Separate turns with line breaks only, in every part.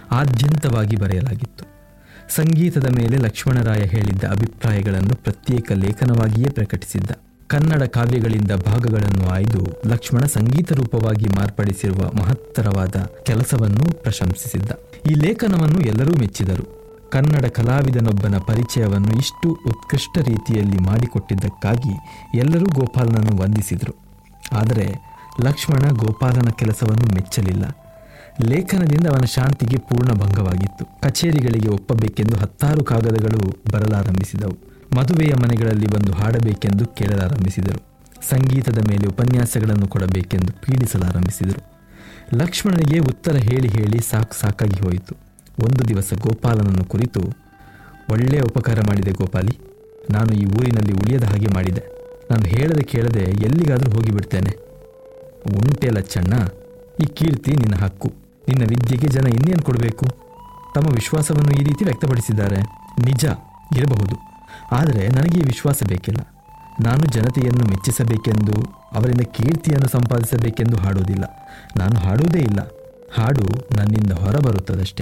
ಆದ್ಯಂತವಾಗಿ ಬರೆಯಲಾಗಿತ್ತು ಸಂಗೀತದ ಮೇಲೆ ಲಕ್ಷ್ಮಣರಾಯ ಹೇಳಿದ್ದ ಅಭಿಪ್ರಾಯಗಳನ್ನು ಪ್ರತ್ಯೇಕ ಲೇಖನವಾಗಿಯೇ ಪ್ರಕಟಿಸಿದ್ದ ಕನ್ನಡ ಕಾವ್ಯಗಳಿಂದ ಭಾಗಗಳನ್ನು ಆಯ್ದು ಲಕ್ಷ್ಮಣ ಸಂಗೀತ ರೂಪವಾಗಿ ಮಾರ್ಪಡಿಸಿರುವ ಮಹತ್ತರವಾದ ಕೆಲಸವನ್ನು ಪ್ರಶಂಸಿಸಿದ್ದ ಈ ಲೇಖನವನ್ನು ಎಲ್ಲರೂ ಮೆಚ್ಚಿದರು ಕನ್ನಡ ಕಲಾವಿದನೊಬ್ಬನ ಪರಿಚಯವನ್ನು ಇಷ್ಟು ಉತ್ಕೃಷ್ಟ ರೀತಿಯಲ್ಲಿ ಮಾಡಿಕೊಟ್ಟಿದ್ದಕ್ಕಾಗಿ ಎಲ್ಲರೂ ಗೋಪಾಲನನ್ನು ವಂದಿಸಿದರು ಆದರೆ ಲಕ್ಷ್ಮಣ ಗೋಪಾಲನ ಕೆಲಸವನ್ನು ಮೆಚ್ಚಲಿಲ್ಲ ಲೇಖನದಿಂದ ಅವನ ಶಾಂತಿಗೆ ಪೂರ್ಣ ಭಂಗವಾಗಿತ್ತು ಕಚೇರಿಗಳಿಗೆ ಒಪ್ಪಬೇಕೆಂದು ಹತ್ತಾರು ಕಾಗದಗಳು ಬರಲಾರಂಭಿಸಿದವು ಮದುವೆಯ ಮನೆಗಳಲ್ಲಿ ಬಂದು ಹಾಡಬೇಕೆಂದು ಕೇಳಲಾರಂಭಿಸಿದರು ಸಂಗೀತದ ಮೇಲೆ ಉಪನ್ಯಾಸಗಳನ್ನು ಕೊಡಬೇಕೆಂದು ಪೀಡಿಸಲಾರಂಭಿಸಿದರು ಲಕ್ಷ್ಮಣನಿಗೆ ಉತ್ತರ ಹೇಳಿ ಹೇಳಿ ಸಾಕು ಸಾಕಾಗಿ ಹೋಯಿತು ಒಂದು ದಿವಸ ಗೋಪಾಲನನ್ನು ಕುರಿತು ಒಳ್ಳೆಯ ಉಪಕಾರ ಮಾಡಿದೆ ಗೋಪಾಲಿ ನಾನು ಈ ಊರಿನಲ್ಲಿ ಉಳಿಯದ ಹಾಗೆ ಮಾಡಿದೆ ನಾನು ಹೇಳದೆ ಕೇಳದೆ ಎಲ್ಲಿಗಾದರೂ ಹೋಗಿಬಿಡ್ತೇನೆ ಉಂಟೆ ಲಚ್ಚಣ್ಣ ಈ ಕೀರ್ತಿ ನಿನ್ನ ಹಕ್ಕು ನಿನ್ನ ವಿದ್ಯೆಗೆ ಜನ ಇನ್ನೇನು ಕೊಡಬೇಕು ತಮ್ಮ ವಿಶ್ವಾಸವನ್ನು ಈ ರೀತಿ ವ್ಯಕ್ತಪಡಿಸಿದ್ದಾರೆ ನಿಜ ಇರಬಹುದು ಆದರೆ ನನಗೆ ಈ ವಿಶ್ವಾಸ ಬೇಕಿಲ್ಲ ನಾನು ಜನತೆಯನ್ನು ಮೆಚ್ಚಿಸಬೇಕೆಂದು ಅವರಿಂದ ಕೀರ್ತಿಯನ್ನು ಸಂಪಾದಿಸಬೇಕೆಂದು ಹಾಡುವುದಿಲ್ಲ ನಾನು ಹಾಡುವುದೇ ಇಲ್ಲ ಹಾಡು ನನ್ನಿಂದ ಹೊರಬರುತ್ತದಷ್ಟೇ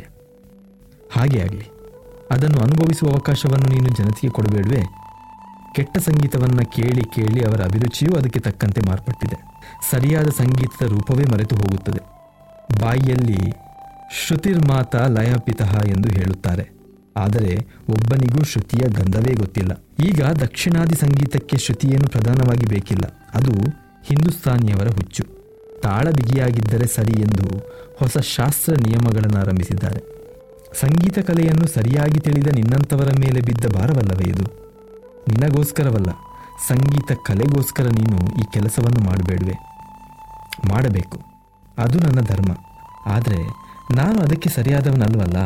ಹಾಗೆ ಆಗಲಿ ಅದನ್ನು ಅನುಭವಿಸುವ ಅವಕಾಶವನ್ನು ನೀನು ಜನತೆಗೆ ಕೊಡಬೇಡವೇ ಕೆಟ್ಟ ಸಂಗೀತವನ್ನು ಕೇಳಿ ಕೇಳಿ ಅವರ ಅಭಿರುಚಿಯೂ ಅದಕ್ಕೆ ತಕ್ಕಂತೆ ಮಾರ್ಪಟ್ಟಿದೆ ಸರಿಯಾದ ಸಂಗೀತದ ರೂಪವೇ ಮರೆತು ಹೋಗುತ್ತದೆ ಬಾಯಿಯಲ್ಲಿ ಶ್ರುತಿರ್ಮಾತ ಲಯಪಿತಃ ಎಂದು ಹೇಳುತ್ತಾರೆ ಆದರೆ ಒಬ್ಬನಿಗೂ ಶ್ರುತಿಯ ಗಂಧವೇ ಗೊತ್ತಿಲ್ಲ ಈಗ ದಕ್ಷಿಣಾದಿ ಸಂಗೀತಕ್ಕೆ ಶ್ರುತಿಯೇನು ಪ್ರಧಾನವಾಗಿ ಬೇಕಿಲ್ಲ ಅದು ಹಿಂದೂಸ್ತಾನಿಯವರ ಹುಚ್ಚು ತಾಳ ಬಿಗಿಯಾಗಿದ್ದರೆ ಸರಿ ಎಂದು ಹೊಸ ಶಾಸ್ತ್ರ ನಿಯಮಗಳನ್ನು ಆರಂಭಿಸಿದ್ದಾರೆ ಸಂಗೀತ ಕಲೆಯನ್ನು ಸರಿಯಾಗಿ ತಿಳಿದ ನಿನ್ನಂಥವರ ಮೇಲೆ ಬಿದ್ದ ಭಾರವಲ್ಲವೇ ಇದು ನಿನಗೋಸ್ಕರವಲ್ಲ ಸಂಗೀತ ಕಲೆಗೋಸ್ಕರ ನೀನು ಈ ಕೆಲಸವನ್ನು ಮಾಡಬೇಡುವೆ ಮಾಡಬೇಕು ಅದು ನನ್ನ ಧರ್ಮ ಆದರೆ ನಾನು ಅದಕ್ಕೆ ಸರಿಯಾದವನಲ್ವಲ್ಲ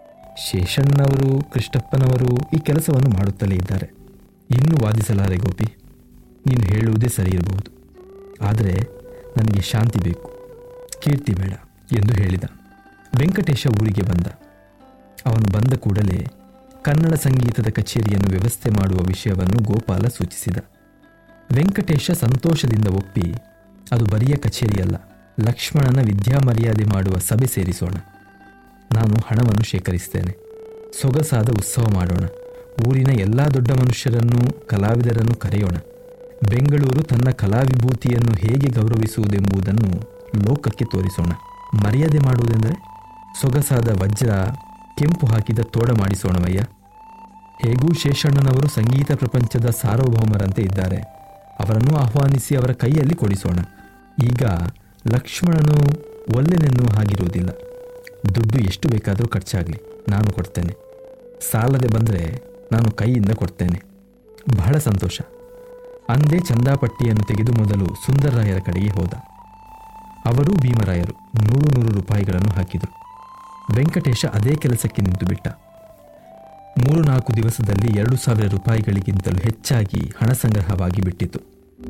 ಶೇಷಣ್ಣನವರು ಕೃಷ್ಣಪ್ಪನವರು ಈ ಕೆಲಸವನ್ನು ಮಾಡುತ್ತಲೇ ಇದ್ದಾರೆ ಇನ್ನೂ ವಾದಿಸಲಾರೆ ಗೋಪಿ ನೀನು ಹೇಳುವುದೇ ಸರಿ ಇರಬಹುದು ಆದರೆ ನನಗೆ ಶಾಂತಿ ಬೇಕು ಕೀರ್ತಿ ಬೇಡ ಎಂದು ಹೇಳಿದ ವೆಂಕಟೇಶ ಊರಿಗೆ ಬಂದ ಅವನು ಬಂದ ಕೂಡಲೇ ಕನ್ನಡ ಸಂಗೀತದ ಕಚೇರಿಯನ್ನು ವ್ಯವಸ್ಥೆ ಮಾಡುವ ವಿಷಯವನ್ನು ಗೋಪಾಲ ಸೂಚಿಸಿದ ವೆಂಕಟೇಶ ಸಂತೋಷದಿಂದ ಒಪ್ಪಿ ಅದು ಬರಿಯ ಕಚೇರಿಯಲ್ಲ ಲಕ್ಷ್ಮಣನ ವಿದ್ಯಾಮರ್ಯಾದೆ ಮಾಡುವ ಸಭೆ ಸೇರಿಸೋಣ ನಾನು ಹಣವನ್ನು ಶೇಖರಿಸ್ತೇನೆ ಸೊಗಸಾದ ಉತ್ಸವ ಮಾಡೋಣ ಊರಿನ ಎಲ್ಲ ದೊಡ್ಡ ಮನುಷ್ಯರನ್ನು ಕಲಾವಿದರನ್ನು ಕರೆಯೋಣ ಬೆಂಗಳೂರು ತನ್ನ ಕಲಾವಿಭೂತಿಯನ್ನು ಹೇಗೆ ಗೌರವಿಸುವುದೆಂಬುದನ್ನು ಲೋಕಕ್ಕೆ ತೋರಿಸೋಣ ಮರ್ಯಾದೆ ಮಾಡುವುದೆಂದರೆ ಸೊಗಸಾದ ವಜ್ರ ಕೆಂಪು ಹಾಕಿದ ತೋಡ ಮಾಡಿಸೋಣವಯ್ಯ ಹೇಗೂ ಶೇಷಣ್ಣನವರು ಸಂಗೀತ ಪ್ರಪಂಚದ ಸಾರ್ವಭೌಮರಂತೆ ಇದ್ದಾರೆ ಅವರನ್ನು ಆಹ್ವಾನಿಸಿ ಅವರ ಕೈಯಲ್ಲಿ ಕೊಡಿಸೋಣ ಈಗ ಲಕ್ಷ್ಮಣನು ಒಲ್ಲೆನೆನ್ನುವ ಹಾಗಿರುವುದಿಲ್ಲ ದುಡ್ಡು ಎಷ್ಟು ಬೇಕಾದರೂ ಖರ್ಚಾಗಲಿ ನಾನು ಕೊಡ್ತೇನೆ ಸಾಲದೆ ಬಂದರೆ ನಾನು ಕೈಯಿಂದ ಕೊಡ್ತೇನೆ ಬಹಳ ಸಂತೋಷ ಅಂದೇ ಚಂದಾಪಟ್ಟಿಯನ್ನು ತೆಗೆದು ಮೊದಲು ಸುಂದರರಾಯರ ಕಡೆಗೆ ಹೋದ ಅವರು ಭೀಮರಾಯರು ನೂರು ನೂರು ರೂಪಾಯಿಗಳನ್ನು ಹಾಕಿದರು ವೆಂಕಟೇಶ ಅದೇ ಕೆಲಸಕ್ಕೆ ನಿಂತು ಬಿಟ್ಟ ಮೂರು ನಾಲ್ಕು ದಿವಸದಲ್ಲಿ ಎರಡು ಸಾವಿರ ರೂಪಾಯಿಗಳಿಗಿಂತಲೂ ಹೆಚ್ಚಾಗಿ ಹಣ ಸಂಗ್ರಹವಾಗಿ ಬಿಟ್ಟಿತು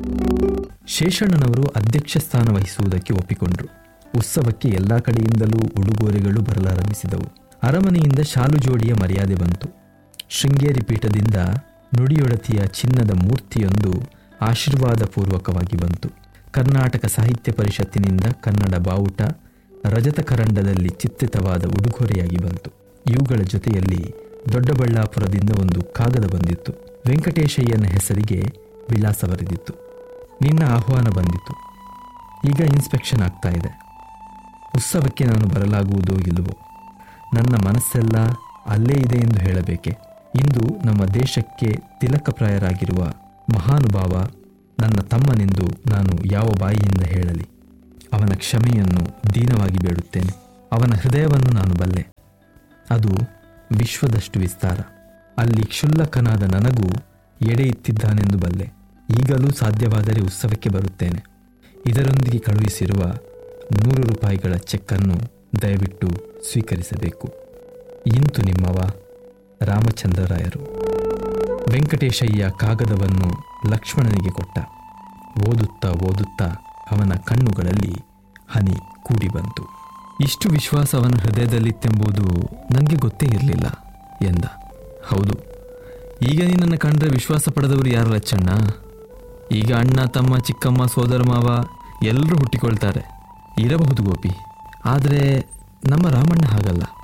ಶೇಷಣ್ಣನವರು ಅಧ್ಯಕ್ಷ ಸ್ಥಾನ ವಹಿಸುವುದಕ್ಕೆ ಒಪ್ಪಿಕೊಂಡರು ಉತ್ಸವಕ್ಕೆ ಎಲ್ಲ ಕಡೆಯಿಂದಲೂ ಉಡುಗೊರೆಗಳು ಬರಲಾರಂಭಿಸಿದವು ಅರಮನೆಯಿಂದ ಶಾಲು ಜೋಡಿಯ ಮರ್ಯಾದೆ ಬಂತು ಶೃಂಗೇರಿ ಪೀಠದಿಂದ ನುಡಿಯೊಡತಿಯ ಚಿನ್ನದ ಮೂರ್ತಿಯೊಂದು ಆಶೀರ್ವಾದ ಪೂರ್ವಕವಾಗಿ ಬಂತು ಕರ್ನಾಟಕ ಸಾಹಿತ್ಯ ಪರಿಷತ್ತಿನಿಂದ ಕನ್ನಡ ಬಾವುಟ ರಜತ ಕರಂಡದಲ್ಲಿ ಚಿತ್ರಿತವಾದ ಉಡುಗೊರೆಯಾಗಿ ಬಂತು ಇವುಗಳ ಜೊತೆಯಲ್ಲಿ ದೊಡ್ಡಬಳ್ಳಾಪುರದಿಂದ ಒಂದು ಕಾಗದ ಬಂದಿತ್ತು ವೆಂಕಟೇಶಯ್ಯನ ಹೆಸರಿಗೆ ವಿಳಾಸ ಬರೆದಿತ್ತು ನಿನ್ನ ಆಹ್ವಾನ ಬಂದಿತು ಈಗ ಇನ್ಸ್ಪೆಕ್ಷನ್ ಆಗ್ತಾ ಇದೆ ಉತ್ಸವಕ್ಕೆ ನಾನು ಬರಲಾಗುವುದೋ ಇಲ್ಲವೋ ನನ್ನ ಮನಸ್ಸೆಲ್ಲ ಅಲ್ಲೇ ಇದೆ ಎಂದು ಹೇಳಬೇಕೆ ಇಂದು ನಮ್ಮ ದೇಶಕ್ಕೆ ತಿಲಕಪ್ರಾಯರಾಗಿರುವ ಮಹಾನುಭಾವ ನನ್ನ ತಮ್ಮನೆಂದು ನಾನು ಯಾವ ಬಾಯಿಯಿಂದ ಹೇಳಲಿ ಅವನ ಕ್ಷಮೆಯನ್ನು ದೀನವಾಗಿ ಬೇಡುತ್ತೇನೆ ಅವನ ಹೃದಯವನ್ನು ನಾನು ಬಲ್ಲೆ ಅದು ವಿಶ್ವದಷ್ಟು ವಿಸ್ತಾರ ಅಲ್ಲಿ ಕ್ಷುಲ್ಲಕನಾದ ನನಗೂ ಎಡೆ ಇತ್ತಿದ್ದಾನೆಂದು ಬಲ್ಲೆ ಈಗಲೂ ಸಾಧ್ಯವಾದರೆ ಉತ್ಸವಕ್ಕೆ ಬರುತ್ತೇನೆ ಇದರೊಂದಿಗೆ ಕಳುಹಿಸಿರುವ ನೂರು ರೂಪಾಯಿಗಳ ಚೆಕ್ಕನ್ನು ದಯವಿಟ್ಟು ಸ್ವೀಕರಿಸಬೇಕು ಇಂತು ನಿಮ್ಮವ ರಾಮಚಂದ್ರರಾಯರು ವೆಂಕಟೇಶಯ್ಯ ಕಾಗದವನ್ನು ಲಕ್ಷ್ಮಣನಿಗೆ ಕೊಟ್ಟ ಓದುತ್ತಾ ಓದುತ್ತಾ ಅವನ ಕಣ್ಣುಗಳಲ್ಲಿ ಹನಿ ಕೂಡಿ ಬಂತು ಇಷ್ಟು ವಿಶ್ವಾಸ ಅವನ ಹೃದಯದಲ್ಲಿತ್ತೆಂಬುದು ನನಗೆ ಗೊತ್ತೇ ಇರಲಿಲ್ಲ ಎಂದ ಹೌದು ಈಗ ನಿನ್ನನ್ನು ಕಂಡ್ರೆ ವಿಶ್ವಾಸ ಪಡೆದವರು ಯಾರು ಲಚ್ಚಣ್ಣ ಈಗ ಅಣ್ಣ ತಮ್ಮ ಚಿಕ್ಕಮ್ಮ ಸೋದರ ಮಾವ ಎಲ್ಲರೂ ಹುಟ್ಟಿಕೊಳ್ತಾರೆ ಇರಬಹುದು ಗೋಪಿ ಆದರೆ ನಮ್ಮ ರಾಮಣ್ಣ ಹಾಗಲ್ಲ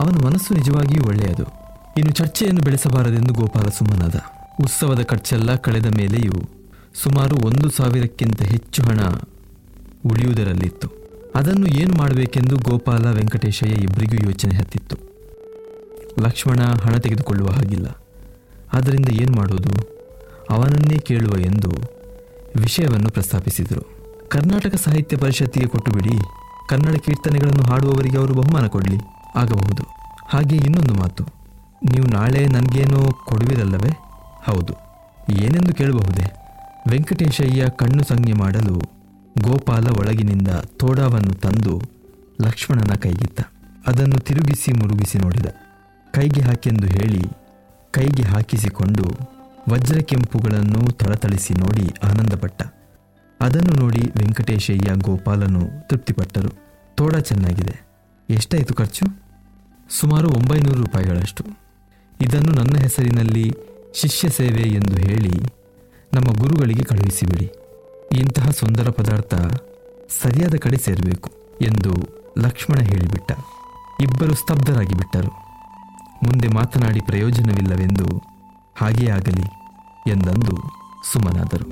ಅವನ ಮನಸ್ಸು ನಿಜವಾಗಿಯೂ ಒಳ್ಳೆಯದು ಇನ್ನು ಚರ್ಚೆಯನ್ನು ಬೆಳೆಸಬಾರದೆಂದು ಗೋಪಾಲ ಸುಮ್ಮನಾದ ಉತ್ಸವದ ಖರ್ಚೆಲ್ಲ ಕಳೆದ ಮೇಲೆಯೂ ಸುಮಾರು ಒಂದು ಸಾವಿರಕ್ಕಿಂತ ಹೆಚ್ಚು ಹಣ ಉಳಿಯುವುದರಲ್ಲಿತ್ತು ಅದನ್ನು ಏನು ಮಾಡಬೇಕೆಂದು ಗೋಪಾಲ ವೆಂಕಟೇಶಯ್ಯ ಇಬ್ಬರಿಗೂ ಯೋಚನೆ ಹತ್ತಿತ್ತು ಲಕ್ಷ್ಮಣ ಹಣ ತೆಗೆದುಕೊಳ್ಳುವ ಹಾಗಿಲ್ಲ ಆದ್ದರಿಂದ ಏನು ಮಾಡೋದು ಅವನನ್ನೇ ಕೇಳುವ ಎಂದು ವಿಷಯವನ್ನು ಪ್ರಸ್ತಾಪಿಸಿದರು ಕರ್ನಾಟಕ ಸಾಹಿತ್ಯ ಪರಿಷತ್ತಿಗೆ ಕೊಟ್ಟು ಬಿಡಿ ಕನ್ನಡ ಕೀರ್ತನೆಗಳನ್ನು ಹಾಡುವವರಿಗೆ ಅವರು ಬಹುಮಾನ ಕೊಡಲಿ ಆಗಬಹುದು ಹಾಗೆ ಇನ್ನೊಂದು ಮಾತು ನೀವು ನಾಳೆ ನನಗೇನೋ ಕೊಡುವಿರಲ್ಲವೇ ಹೌದು ಏನೆಂದು ಕೇಳಬಹುದೇ ವೆಂಕಟೇಶಯ್ಯ ಕಣ್ಣು ಸಂಜ್ಞೆ ಮಾಡಲು ಗೋಪಾಲ ಒಳಗಿನಿಂದ ತೋಡಾವನ್ನು ತಂದು ಲಕ್ಷ್ಮಣನ ಕೈಗಿತ್ತ ಅದನ್ನು ತಿರುಗಿಸಿ ಮುರುಗಿಸಿ ನೋಡಿದ ಕೈಗೆ ಹಾಕೆಂದು ಹೇಳಿ ಕೈಗೆ ಹಾಕಿಸಿಕೊಂಡು ವಜ್ರ ಕೆಂಪುಗಳನ್ನು ಥಳಥಳಿಸಿ ನೋಡಿ ಆನಂದಪಟ್ಟ ಅದನ್ನು ನೋಡಿ ವೆಂಕಟೇಶಯ್ಯ ಗೋಪಾಲನು ತೃಪ್ತಿಪಟ್ಟರು ತೋಡ ಚೆನ್ನಾಗಿದೆ ಎಷ್ಟಾಯಿತು ಖರ್ಚು ಸುಮಾರು ಒಂಬೈನೂರು ರೂಪಾಯಿಗಳಷ್ಟು ಇದನ್ನು ನನ್ನ ಹೆಸರಿನಲ್ಲಿ ಶಿಷ್ಯ ಸೇವೆ ಎಂದು ಹೇಳಿ ನಮ್ಮ ಗುರುಗಳಿಗೆ ಕಳುಹಿಸಿಬಿಡಿ ಇಂತಹ ಸುಂದರ ಪದಾರ್ಥ ಸರಿಯಾದ ಕಡೆ ಸೇರಬೇಕು ಎಂದು ಲಕ್ಷ್ಮಣ ಹೇಳಿಬಿಟ್ಟ ಇಬ್ಬರು ಸ್ತಬ್ಧರಾಗಿ ಬಿಟ್ಟರು ಮುಂದೆ ಮಾತನಾಡಿ ಪ್ರಯೋಜನವಿಲ್ಲವೆಂದು ಹಾಗೇ ಆಗಲಿ ಎಂದಂದು ಸುಮ್ಮನಾದರು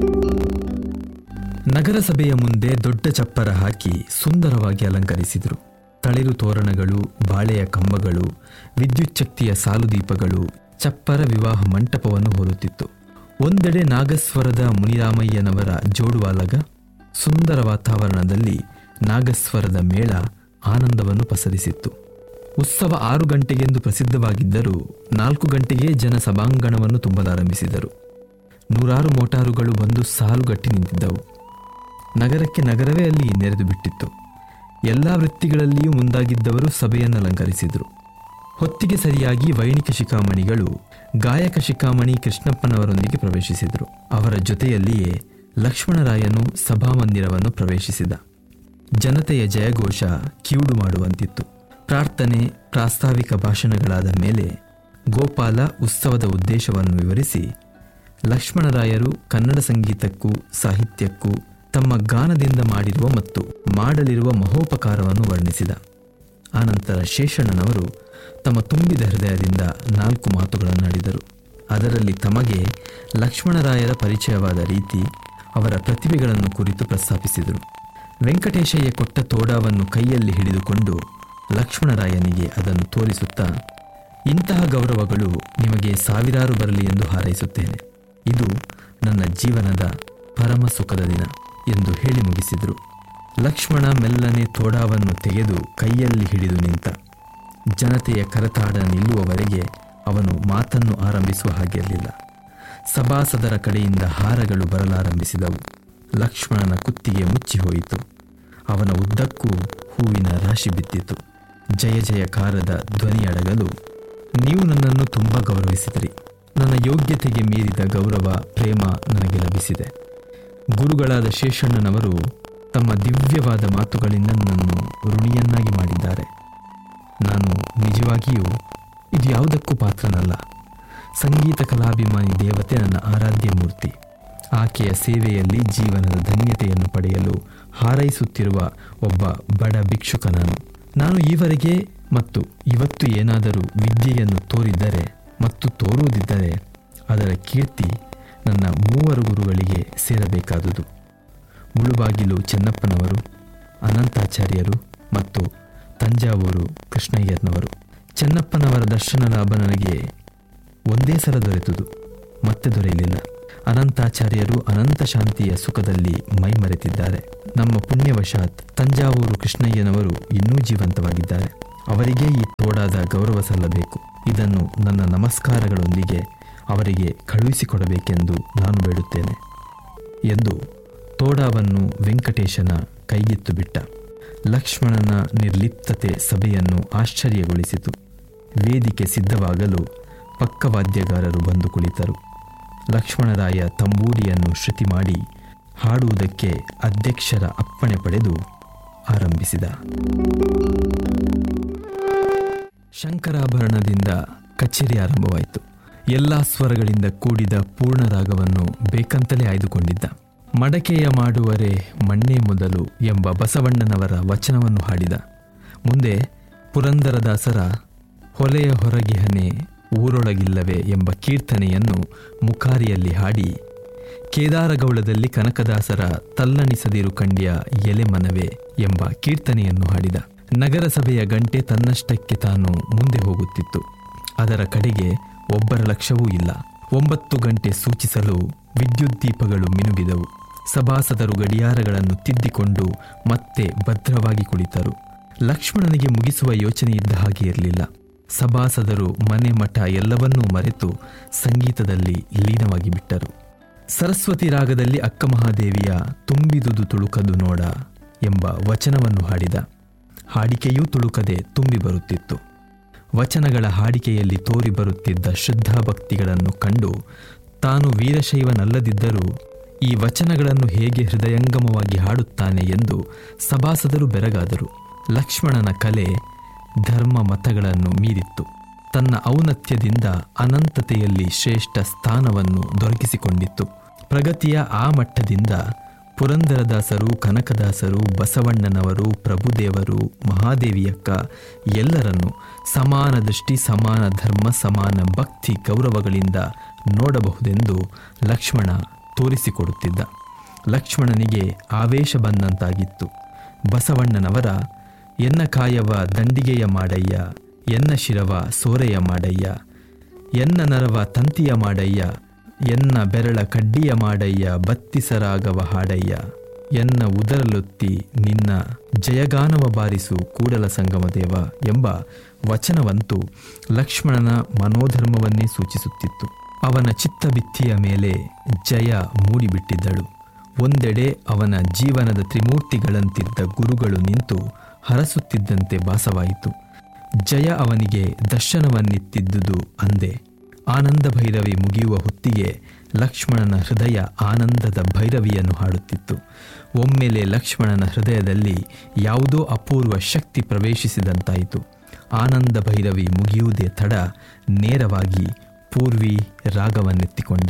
ನಗರಸಭೆಯ ಮುಂದೆ ದೊಡ್ಡ ಚಪ್ಪರ ಹಾಕಿ ಸುಂದರವಾಗಿ ಅಲಂಕರಿಸಿದರು ತಳಿರು ತೋರಣಗಳು ಬಾಳೆಯ ಕಂಬಗಳು ವಿದ್ಯುತ್ ಶಕ್ತಿಯ ಸಾಲುದೀಪಗಳು ಚಪ್ಪರ ವಿವಾಹ ಮಂಟಪವನ್ನು ಹೋಲುತ್ತಿತ್ತು ಒಂದೆಡೆ ನಾಗಸ್ವರದ ಮುನಿರಾಮಯ್ಯನವರ ಜೋಡುವಾಲಗ ಸುಂದರ ವಾತಾವರಣದಲ್ಲಿ ನಾಗಸ್ವರದ ಮೇಳ ಆನಂದವನ್ನು ಪಸರಿಸಿತ್ತು ಉತ್ಸವ ಆರು ಗಂಟೆಗೆಂದು ಪ್ರಸಿದ್ಧವಾಗಿದ್ದರೂ ನಾಲ್ಕು ಗಂಟೆಗೆ ಜನ ಸಭಾಂಗಣವನ್ನು ತುಂಬಲಾರಂಭಿಸಿದರು ನೂರಾರು ಮೋಟಾರುಗಳು ಬಂದು ಸಾಲುಗಟ್ಟಿ ನಿಂತಿದ್ದವು ನಗರಕ್ಕೆ ನಗರವೇ ಅಲ್ಲಿ ನೆರೆದು ಬಿಟ್ಟಿತ್ತು ಎಲ್ಲ ವೃತ್ತಿಗಳಲ್ಲಿಯೂ ಮುಂದಾಗಿದ್ದವರು ಸಭೆಯನ್ನು ಅಲಂಕರಿಸಿದರು ಹೊತ್ತಿಗೆ ಸರಿಯಾಗಿ ವೈಣಿಕ ಶಿಖಾಮಣಿಗಳು ಗಾಯಕ ಶಿಖಾಮಣಿ ಕೃಷ್ಣಪ್ಪನವರೊಂದಿಗೆ ಪ್ರವೇಶಿಸಿದರು ಅವರ ಜೊತೆಯಲ್ಲಿಯೇ ಲಕ್ಷ್ಮಣರಾಯನು ಸಭಾಮಂದಿರವನ್ನು ಪ್ರವೇಶಿಸಿದ ಜನತೆಯ ಜಯಘೋಷ ಕಿವುಡು ಮಾಡುವಂತಿತ್ತು ಪ್ರಾರ್ಥನೆ ಪ್ರಾಸ್ತಾವಿಕ ಭಾಷಣಗಳಾದ ಮೇಲೆ ಗೋಪಾಲ ಉತ್ಸವದ ಉದ್ದೇಶವನ್ನು ವಿವರಿಸಿ ಲಕ್ಷ್ಮಣರಾಯರು ಕನ್ನಡ ಸಂಗೀತಕ್ಕೂ ಸಾಹಿತ್ಯಕ್ಕೂ ತಮ್ಮ ಗಾನದಿಂದ ಮಾಡಿರುವ ಮತ್ತು ಮಾಡಲಿರುವ ಮಹೋಪಕಾರವನ್ನು ವರ್ಣಿಸಿದ ಆನಂತರ ಶೇಷಣ್ಣನವರು ತಮ್ಮ ತುಂಬಿದ ಹೃದಯದಿಂದ ನಾಲ್ಕು ಮಾತುಗಳನ್ನಾಡಿದರು ಅದರಲ್ಲಿ ತಮಗೆ ಲಕ್ಷ್ಮಣರಾಯರ ಪರಿಚಯವಾದ ರೀತಿ ಅವರ ಪ್ರತಿಭೆಗಳನ್ನು ಕುರಿತು ಪ್ರಸ್ತಾಪಿಸಿದರು ವೆಂಕಟೇಶಯ್ಯ ಕೊಟ್ಟ ತೋಡಾವನ್ನು ಕೈಯಲ್ಲಿ ಹಿಡಿದುಕೊಂಡು ಲಕ್ಷ್ಮಣರಾಯನಿಗೆ ಅದನ್ನು ತೋರಿಸುತ್ತಾ ಇಂತಹ ಗೌರವಗಳು ನಿಮಗೆ ಸಾವಿರಾರು ಬರಲಿ ಎಂದು ಹಾರೈಸುತ್ತೇನೆ ಇದು ನನ್ನ ಜೀವನದ ಪರಮ ಸುಖದ ದಿನ ಎಂದು ಹೇಳಿ ಮುಗಿಸಿದರು ಲಕ್ಷ್ಮಣ ಮೆಲ್ಲನೆ ತೋಡಾವನ್ನು ತೆಗೆದು ಕೈಯಲ್ಲಿ ಹಿಡಿದು ನಿಂತ ಜನತೆಯ ಕರತಾಡ ನಿಲ್ಲುವವರೆಗೆ ಅವನು ಮಾತನ್ನು ಆರಂಭಿಸುವ ಹಾಗಿರಲಿಲ್ಲ ಸಭಾಸದರ ಕಡೆಯಿಂದ ಹಾರಗಳು ಬರಲಾರಂಭಿಸಿದವು ಲಕ್ಷ್ಮಣನ ಕುತ್ತಿಗೆ ಮುಚ್ಚಿ ಹೋಯಿತು ಅವನ ಉದ್ದಕ್ಕೂ ಹೂವಿನ ರಾಶಿ ಬಿದ್ದಿತು ಜಯ ಜಯಕಾರದ ಧ್ವನಿ ಅಡಗಲು ನೀವು ನನ್ನನ್ನು ತುಂಬ ಗೌರವಿಸಿದಿರಿ ನನ್ನ ಯೋಗ್ಯತೆಗೆ ಮೀರಿದ ಗೌರವ ಪ್ರೇಮ ನನಗೆ ಲಭಿಸಿದೆ ಗುರುಗಳಾದ ಶೇಷಣ್ಣನವರು ತಮ್ಮ ದಿವ್ಯವಾದ ಮಾತುಗಳಿಂದ ನನ್ನನ್ನು ಋಣಿಯನ್ನಾಗಿ ಮಾಡಿದ್ದಾರೆ ನಾನು ನಿಜವಾಗಿಯೂ ಇದು ಯಾವುದಕ್ಕೂ ಪಾತ್ರನಲ್ಲ ಸಂಗೀತ ಕಲಾಭಿಮಾನಿ ದೇವತೆ ನನ್ನ ಆರಾಧ್ಯ ಮೂರ್ತಿ ಆಕೆಯ ಸೇವೆಯಲ್ಲಿ ಜೀವನದ ಧನ್ಯತೆಯನ್ನು ಪಡೆಯಲು ಹಾರೈಸುತ್ತಿರುವ ಒಬ್ಬ ಬಡ ಭಿಕ್ಷುಕ ನಾನು ನಾನು ಈವರೆಗೆ ಮತ್ತು ಇವತ್ತು ಏನಾದರೂ ವಿದ್ಯೆಯನ್ನು ತೋರಿದ್ದರೆ ಮತ್ತು ತೋರುವುದಿದ್ದರೆ ಅದರ ಕೀರ್ತಿ ನನ್ನ ಮೂವರು ಗುರುಗಳಿಗೆ ಸೇರಬೇಕಾದುದು ಮುಳುಬಾಗಿಲು ಚೆನ್ನಪ್ಪನವರು ಅನಂತಾಚಾರ್ಯರು ಮತ್ತು ತಂಜಾವೂರು ಕೃಷ್ಣಯ್ಯನವರು ಚೆನ್ನಪ್ಪನವರ ದರ್ಶನ ಲಾಭ ನನಗೆ ಒಂದೇ ಸಲ ದೊರೆತುದು ಮತ್ತೆ ದೊರೆಯಲಿಲ್ಲ ಅನಂತಾಚಾರ್ಯರು ಅನಂತ ಶಾಂತಿಯ ಸುಖದಲ್ಲಿ ಮೈಮರೆತಿದ್ದಾರೆ ನಮ್ಮ ಪುಣ್ಯವಶಾತ್ ತಂಜಾವೂರು ಕೃಷ್ಣಯ್ಯನವರು ಇನ್ನೂ ಜೀವಂತವಾಗಿದ್ದಾರೆ ಅವರಿಗೆ ಈ ತೋಡಾದ ಗೌರವ ಸಲ್ಲಬೇಕು ಇದನ್ನು ನನ್ನ ನಮಸ್ಕಾರಗಳೊಂದಿಗೆ ಅವರಿಗೆ ಕಳುಹಿಸಿಕೊಡಬೇಕೆಂದು ನಾನು ಬೇಡುತ್ತೇನೆ ಎಂದು ತೋಡಾವನ್ನು ವೆಂಕಟೇಶನ ಕೈಗಿತ್ತು ಬಿಟ್ಟ ಲಕ್ಷ್ಮಣನ ನಿರ್ಲಿಪ್ತತೆ ಸಭೆಯನ್ನು ಆಶ್ಚರ್ಯಗೊಳಿಸಿತು ವೇದಿಕೆ ಸಿದ್ಧವಾಗಲು ಪಕ್ಕವಾದ್ಯಗಾರರು ಬಂದು ಕುಳಿತರು ಲಕ್ಷ್ಮಣರಾಯ ತಂಬೂರಿಯನ್ನು ಶ್ರುತಿ ಮಾಡಿ ಹಾಡುವುದಕ್ಕೆ ಅಧ್ಯಕ್ಷರ ಅಪ್ಪಣೆ ಪಡೆದು ಆರಂಭಿಸಿದ ಶಂಕರಾಭರಣದಿಂದ ಕಚೇರಿ ಆರಂಭವಾಯಿತು ಎಲ್ಲ ಸ್ವರಗಳಿಂದ ಕೂಡಿದ ಪೂರ್ಣ ರಾಗವನ್ನು ಬೇಕಂತಲೇ ಆಯ್ದುಕೊಂಡಿದ್ದ ಮಡಕೆಯ ಮಾಡುವರೆ ಮಣ್ಣೇ ಮೊದಲು ಎಂಬ ಬಸವಣ್ಣನವರ ವಚನವನ್ನು ಹಾಡಿದ ಮುಂದೆ ಪುರಂದರದಾಸರ ಹೊಲೆಯ ಹೊರಗಿಹನೆ ಊರೊಳಗಿಲ್ಲವೇ ಎಂಬ ಕೀರ್ತನೆಯನ್ನು ಮುಖಾರಿಯಲ್ಲಿ ಹಾಡಿ ಕೇದಾರಗೌಳದಲ್ಲಿ ಕನಕದಾಸರ ತಲ್ಲಣಿಸದಿರು ಕಂಡ್ಯ ಎಲೆ ಮನವೇ ಎಂಬ ಕೀರ್ತನೆಯನ್ನು ಹಾಡಿದ ನಗರಸಭೆಯ ಗಂಟೆ ತನ್ನಷ್ಟಕ್ಕೆ ತಾನು ಮುಂದೆ ಹೋಗುತ್ತಿತ್ತು ಅದರ ಕಡೆಗೆ ಒಬ್ಬರ ಲಕ್ಷ್ಯವೂ ಇಲ್ಲ ಒಂಬತ್ತು ಗಂಟೆ ಸೂಚಿಸಲು ವಿದ್ಯುತ್ ದೀಪಗಳು ಮಿನುಗಿದವು ಸಭಾಸದರು ಗಡಿಯಾರಗಳನ್ನು ತಿದ್ದಿಕೊಂಡು ಮತ್ತೆ ಭದ್ರವಾಗಿ ಕುಳಿತರು ಲಕ್ಷ್ಮಣನಿಗೆ ಮುಗಿಸುವ ಯೋಚನೆ ಇದ್ದ ಹಾಗೆ ಇರಲಿಲ್ಲ ಸಭಾಸದರು ಮನೆ ಮಠ ಎಲ್ಲವನ್ನೂ ಮರೆತು ಸಂಗೀತದಲ್ಲಿ ಲೀನವಾಗಿ ಬಿಟ್ಟರು ಸರಸ್ವತಿ ರಾಗದಲ್ಲಿ ಅಕ್ಕ ಮಹಾದೇವಿಯ ತುಂಬಿದುದು ತುಳುಕದು ನೋಡ ಎಂಬ ವಚನವನ್ನು ಹಾಡಿದ ಹಾಡಿಕೆಯೂ ತುಳುಕದೆ ತುಂಬಿ ಬರುತ್ತಿತ್ತು ವಚನಗಳ ಹಾಡಿಕೆಯಲ್ಲಿ ತೋರಿ ಬರುತ್ತಿದ್ದ ಶ್ರದ್ಧಾಭಕ್ತಿಗಳನ್ನು ಕಂಡು ತಾನು ವೀರಶೈವನಲ್ಲದಿದ್ದರೂ ಈ ವಚನಗಳನ್ನು ಹೇಗೆ ಹೃದಯಂಗಮವಾಗಿ ಹಾಡುತ್ತಾನೆ ಎಂದು ಸಭಾಸದರು ಬೆರಗಾದರು ಲಕ್ಷ್ಮಣನ ಕಲೆ ಧರ್ಮ ಮತಗಳನ್ನು ಮೀರಿತ್ತು ತನ್ನ ಔನ್ನತ್ಯದಿಂದ ಅನಂತತೆಯಲ್ಲಿ ಶ್ರೇಷ್ಠ ಸ್ಥಾನವನ್ನು ದೊರಕಿಸಿಕೊಂಡಿತ್ತು ಪ್ರಗತಿಯ ಆ ಮಟ್ಟದಿಂದ ಪುರಂದರದಾಸರು ಕನಕದಾಸರು ಬಸವಣ್ಣನವರು ಪ್ರಭುದೇವರು ಮಹಾದೇವಿಯಕ್ಕ ಎಲ್ಲರನ್ನು ಸಮಾನ ದೃಷ್ಟಿ ಸಮಾನ ಧರ್ಮ ಸಮಾನ ಭಕ್ತಿ ಗೌರವಗಳಿಂದ ನೋಡಬಹುದೆಂದು ಲಕ್ಷ್ಮಣ ತೋರಿಸಿಕೊಡುತ್ತಿದ್ದ ಲಕ್ಷ್ಮಣನಿಗೆ ಆವೇಶ ಬಂದಂತಾಗಿತ್ತು ಬಸವಣ್ಣನವರ ಎನ್ನ ಕಾಯವ ದಂಡಿಗೆಯ ಮಾಡಯ್ಯ ಎನ್ನ ಶಿರವ ಸೋರೆಯ ಮಾಡಯ್ಯ ಎನ್ನ ನರವ ತಂತಿಯ ಮಾಡಯ್ಯ ಎನ್ನ ಬೆರಳ ಕಡ್ಡಿಯ ಮಾಡಯ್ಯ ಬತ್ತಿಸರಾಗವ ಹಾಡಯ್ಯ ಎನ್ನ ಉದರಲೊತ್ತಿ ನಿನ್ನ ಜಯಗಾನವ ಬಾರಿಸು ಕೂಡಲ ಸಂಗಮದೇವ ಎಂಬ ವಚನವಂತೂ ಲಕ್ಷ್ಮಣನ ಮನೋಧರ್ಮವನ್ನೇ ಸೂಚಿಸುತ್ತಿತ್ತು ಅವನ ಚಿತ್ತಭಿತ್ತಿಯ ಮೇಲೆ ಜಯ ಮೂಡಿಬಿಟ್ಟಿದ್ದಳು ಒಂದೆಡೆ ಅವನ ಜೀವನದ ತ್ರಿಮೂರ್ತಿಗಳಂತಿದ್ದ ಗುರುಗಳು ನಿಂತು ಹರಸುತ್ತಿದ್ದಂತೆ ಭಾಸವಾಯಿತು ಜಯ ಅವನಿಗೆ ದರ್ಶನವನ್ನಿತ್ತಿದ್ದುದು ಅಂದೆ ಆನಂದ ಭೈರವಿ ಮುಗಿಯುವ ಹೊತ್ತಿಗೆ ಲಕ್ಷ್ಮಣನ ಹೃದಯ ಆನಂದದ ಭೈರವಿಯನ್ನು ಹಾಡುತ್ತಿತ್ತು ಒಮ್ಮೆಲೆ ಲಕ್ಷ್ಮಣನ ಹೃದಯದಲ್ಲಿ ಯಾವುದೋ ಅಪೂರ್ವ ಶಕ್ತಿ ಪ್ರವೇಶಿಸಿದಂತಾಯಿತು ಆನಂದ ಭೈರವಿ ಮುಗಿಯುವುದೇ ತಡ ನೇರವಾಗಿ ಪೂರ್ವಿ ರಾಗವನ್ನೆತ್ತಿಕೊಂಡ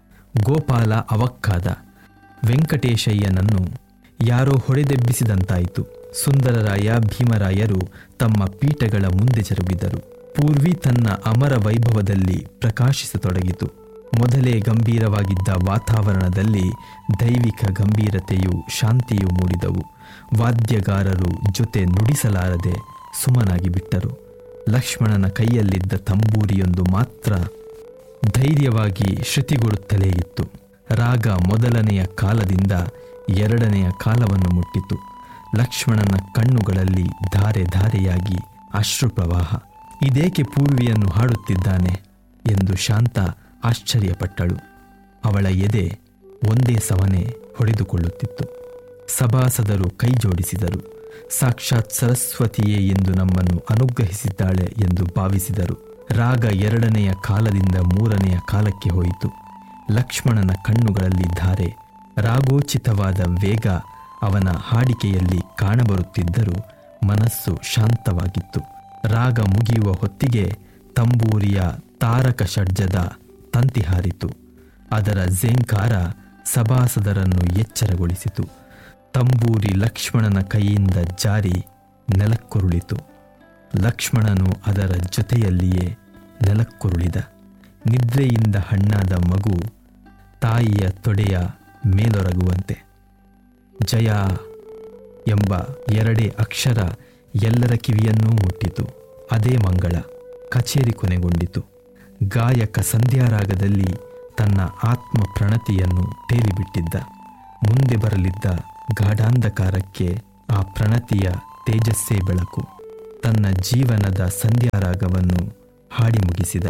ಗೋಪಾಲ ಅವಕ್ಕಾದ ವೆಂಕಟೇಶಯ್ಯನನ್ನು ಯಾರೋ ಹೊಡೆದೆಬ್ಬಿಸಿದಂತಾಯಿತು ಸುಂದರರಾಯ ಭೀಮರಾಯರು ತಮ್ಮ ಪೀಠಗಳ ಮುಂದೆ ಜರುಗಿದರು ಪೂರ್ವಿ ತನ್ನ ಅಮರ ವೈಭವದಲ್ಲಿ ಪ್ರಕಾಶಿಸತೊಡಗಿತು ಮೊದಲೇ ಗಂಭೀರವಾಗಿದ್ದ ವಾತಾವರಣದಲ್ಲಿ ದೈವಿಕ ಗಂಭೀರತೆಯು ಶಾಂತಿಯು ಮೂಡಿದವು ವಾದ್ಯಗಾರರು ಜೊತೆ ನುಡಿಸಲಾರದೆ ಸುಮ್ಮನಾಗಿ ಬಿಟ್ಟರು ಲಕ್ಷ್ಮಣನ ಕೈಯಲ್ಲಿದ್ದ ತಂಬೂರಿಯೊಂದು ಮಾತ್ರ ಧೈರ್ಯವಾಗಿ ಶ್ರುತಿಗೊಡುತ್ತಲೇ ಇತ್ತು ರಾಗ ಮೊದಲನೆಯ ಕಾಲದಿಂದ ಎರಡನೆಯ ಕಾಲವನ್ನು ಮುಟ್ಟಿತು ಲಕ್ಷ್ಮಣನ ಕಣ್ಣುಗಳಲ್ಲಿ ಧಾರೆ ಧಾರೆಯಾಗಿ ಅಶ್ರು ಪ್ರವಾಹ ಇದೇಕೆ ಪೂರ್ವಿಯನ್ನು ಹಾಡುತ್ತಿದ್ದಾನೆ ಎಂದು ಶಾಂತ ಆಶ್ಚರ್ಯಪಟ್ಟಳು ಅವಳ ಎದೆ ಒಂದೇ ಸವನೆ ಹೊಡೆದುಕೊಳ್ಳುತ್ತಿತ್ತು ಸಭಾಸದರು ಕೈ ಜೋಡಿಸಿದರು ಸಾಕ್ಷಾತ್ ಸರಸ್ವತಿಯೇ ಎಂದು ನಮ್ಮನ್ನು ಅನುಗ್ರಹಿಸಿದ್ದಾಳೆ ಎಂದು ಭಾವಿಸಿದರು ರಾಗ ಎರಡನೆಯ ಕಾಲದಿಂದ ಮೂರನೆಯ ಕಾಲಕ್ಕೆ ಹೋಯಿತು ಲಕ್ಷ್ಮಣನ ಕಣ್ಣುಗಳಲ್ಲಿ ಧಾರೆ ರಾಗೋಚಿತವಾದ ವೇಗ ಅವನ ಹಾಡಿಕೆಯಲ್ಲಿ ಕಾಣಬರುತ್ತಿದ್ದರೂ ಮನಸ್ಸು ಶಾಂತವಾಗಿತ್ತು ರಾಗ ಮುಗಿಯುವ ಹೊತ್ತಿಗೆ ತಂಬೂರಿಯ ತಾರಕ ಷಡ್ಜದ ತಂತಿ ಹಾರಿತು ಅದರ ಝೇಂಕಾರ ಸಭಾಸದರನ್ನು ಎಚ್ಚರಗೊಳಿಸಿತು ತಂಬೂರಿ ಲಕ್ಷ್ಮಣನ ಕೈಯಿಂದ ಜಾರಿ ನೆಲಕ್ಕುರುಳಿತು ಲಕ್ಷ್ಮಣನು ಅದರ ಜೊತೆಯಲ್ಲಿಯೇ ನೆಲಕ್ಕುರುಳಿದ ನಿದ್ರೆಯಿಂದ ಹಣ್ಣಾದ ಮಗು ತಾಯಿಯ ತೊಡೆಯ ಮೇಲೊರಗುವಂತೆ ಜಯ ಎಂಬ ಎರಡೇ ಅಕ್ಷರ ಎಲ್ಲರ ಕಿವಿಯನ್ನೂ ಮುಟ್ಟಿತು ಅದೇ ಮಂಗಳ ಕಚೇರಿ ಕೊನೆಗೊಂಡಿತು ಗಾಯಕ ಸಂಧ್ಯಾರಾಗದಲ್ಲಿ ತನ್ನ ಆತ್ಮ ಪ್ರಣತಿಯನ್ನು ತೇಲಿಬಿಟ್ಟಿದ್ದ ಮುಂದೆ ಬರಲಿದ್ದ ಗಾಢಾಂಧಕಾರಕ್ಕೆ ಆ ಪ್ರಣತಿಯ ತೇಜಸ್ಸೇ ಬೆಳಕು ತನ್ನ ಜೀವನದ ಸಂಧ್ಯಾರಾಗವನ್ನು ಹಾಡಿ ಮುಗಿಸಿದ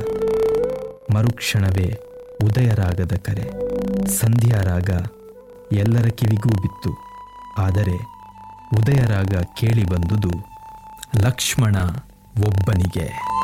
ಮರುಕ್ಷಣವೇ ಉದಯರಾಗದ ಕರೆ ಸಂಧ್ಯಾರಾಗ ಎಲ್ಲರ ಕಿವಿಗೂ ಬಿತ್ತು ಆದರೆ ಉದಯರಾಗ ಕೇಳಿ ಬಂದುದು ಲಕ್ಷ್ಮಣ ಒಬ್ಬನಿಗೆ